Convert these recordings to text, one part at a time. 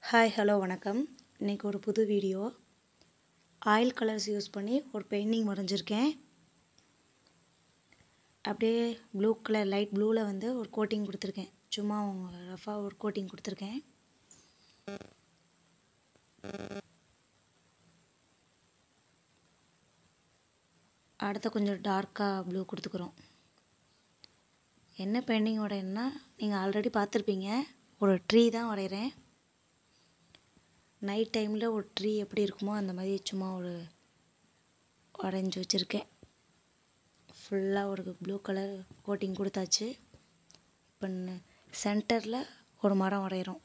hi hello வணக்கம் இன்றைக்கி ஒரு புது வீடியோ ஆயில் கலர்ஸ் யூஸ் பண்ணி ஒரு பெயிண்டிங் வரைஞ்சிருக்கேன் அப்படியே ப்ளூ கலர் லைட் ப்ளூவில் வந்து ஒரு கோட்டிங் கொடுத்துருக்கேன் சும்மா ரஃபாக ஒரு கோட்டிங் கொடுத்துருக்கேன் அடுத்து கொஞ்சம் டார்க்காக ப்ளூ கொடுத்துக்குறோம் என்ன பெயிண்டிங் வரையணும்னா நீங்கள் ஆல்ரெடி பார்த்துருப்பீங்க ஒரு ட்ரீ தான் வரைகிறேன் நைட் டைமில் ஒரு ட்ரீ எப்படி இருக்குமோ அந்த மாதிரி சும்மா ஒரு வரைஞ்சி வச்சுருக்கேன் ஃபுல்லாக ஒரு ப்ளூ கலர் கோட்டிங் கொடுத்தாச்சு இப்போ சென்டரில் ஒரு மரம் வரைகிறோம்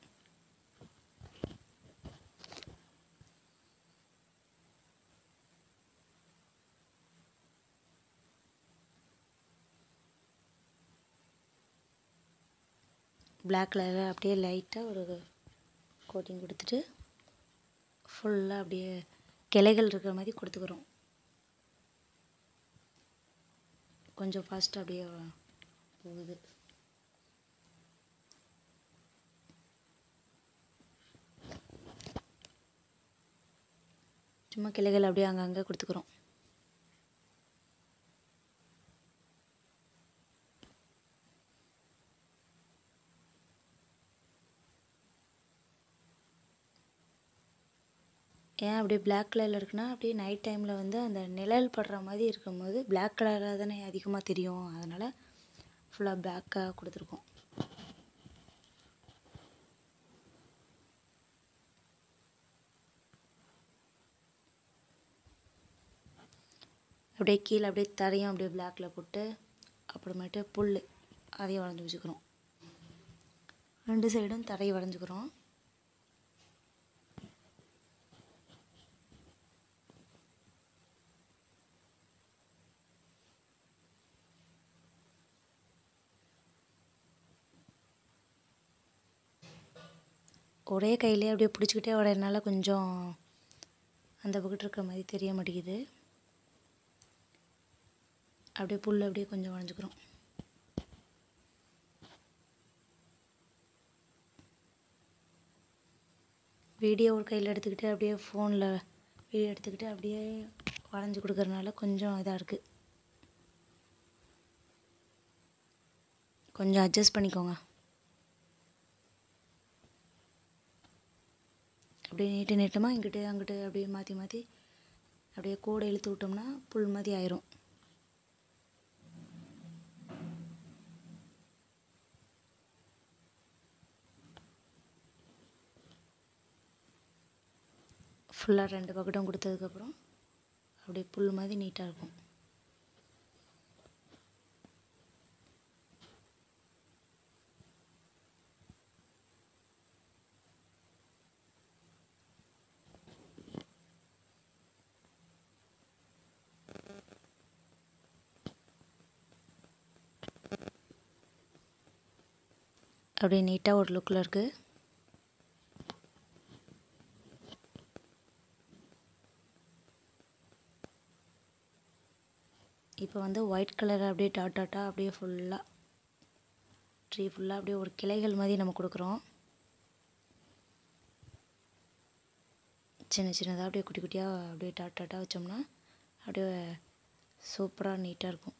பிளாக் கலரில் அப்படியே லைட்டாக ஒரு கோட்டிங் கொடுத்துட்டு ஃபுல்லாக அப்படியே கிளைகள் இருக்கிற மாதிரி கொடுத்துக்குறோம் கொஞ்சம் ஃபாஸ்ட்டாக அப்படியே போகுது சும்மா கிளைகள் அப்படியே அங்கங்கே கொடுத்துக்குறோம் ஏன் அப்படியே பிளாக் கலரில் இருக்குன்னா அப்படியே நைட் டைமில் வந்து அந்த நிழல் படுற மாதிரி இருக்கும்போது பிளாக் கலராக தானே அதிகமாக தெரியும் அதனால் ஃபுல்லாக பிளாக்காக கொடுத்துருக்கோம் அப்படியே கீழே அப்படியே தரையும் அப்படியே பிளாக்கில் போட்டு அப்புறமேட்டு புல் அதையும் வரைஞ்சி வச்சுக்கிறோம் ரெண்டு சைடும் தரையை வரைஞ்சிக்கிறோம் ஒரே கையிலே அப்படியே பிடிச்சிக்கிட்டே வரையறனால கொஞ்சம் அந்த பக்கத்து இருக்கிற மாதிரி தெரிய மாட்டேங்குது அப்படியே புல் அப்படியே கொஞ்சம் வரைஞ்சிக்கிறோம் வீடியோ ஒரு கையில் எடுத்துக்கிட்டு அப்படியே ஃபோனில் வீடியோ எடுத்துக்கிட்டு அப்படியே வரைஞ்சி கொடுக்கறனால கொஞ்சம் இதாக இருக்குது கொஞ்சம் அட்ஜஸ்ட் பண்ணிக்கோங்க அப்படியே நீட்டு நீட்டமாக இங்கிட்டு அங்கிட்டு அப்படியே மாற்றி மாற்றி அப்படியே கூடை இழுத்து விட்டோம்னா புல் மாதிரி ஆயிரும் ஃபுல்லாக ரெண்டு பக்கெட்டும் கொடுத்ததுக்கப்புறம் அப்படியே புல் மாதிரி நீட்டாக இருக்கும் அப்படியே நீட்டாக ஒரு லுக்கில் இருக்குது இப்போ வந்து ஒயிட் கலர் அப்படியே டாட் டாட்டாக அப்படியே ஃபுல்லாக ட்ரீ ஃபுல்லாக அப்படியே ஒரு கிளைகள் மாதிரி நம்ம கொடுக்குறோம் சின்ன சின்னதாக அப்படியே குட்டி குட்டியாக அப்படியே டாட் டாட்டாக வச்சோம்னா அப்படியே சூப்பராக நீட்டாக இருக்கும்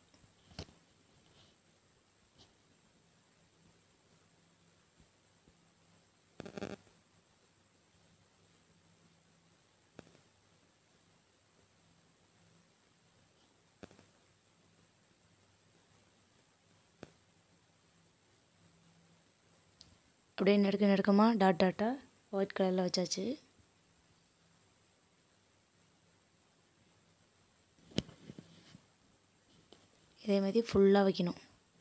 அப்படியே நெருக்க நெருக்கமாக டாட் டாட்டாக ஒயிட் கலரில் வச்சாச்சு இதே மாதிரி ஃபுல்லாக வைக்கணும்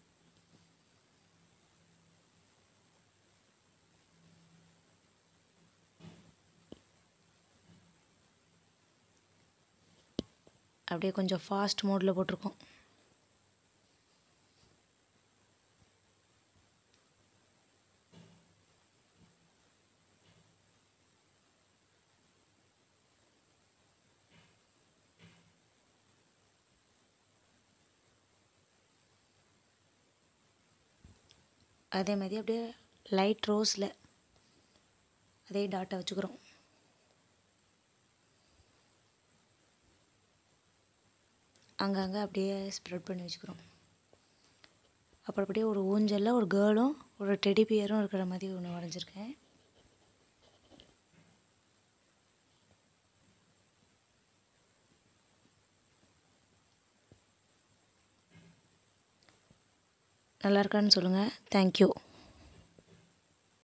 அப்படியே கொஞ்சம் ஃபாஸ்ட் மோடில் போட்டிருக்கோம் அதே மாதிரி அப்படியே லைட் ரோஸில் அதே டாட்டை வச்சுக்கிறோம் அங்கங்கே அப்படியே ஸ்ப்ரெட் பண்ணி வச்சுக்கிறோம் அப்புறம் அப்படியே ஒரு ஊஞ்சலில் ஒரு கேர்ளும் ஒரு டெடி பியரும் இருக்கிற மாதிரி ஒன்று வரைஞ்சிருக்கேன் நல்லா இருக்கான்னு சொல்லுங்கள் தேங்க்யூ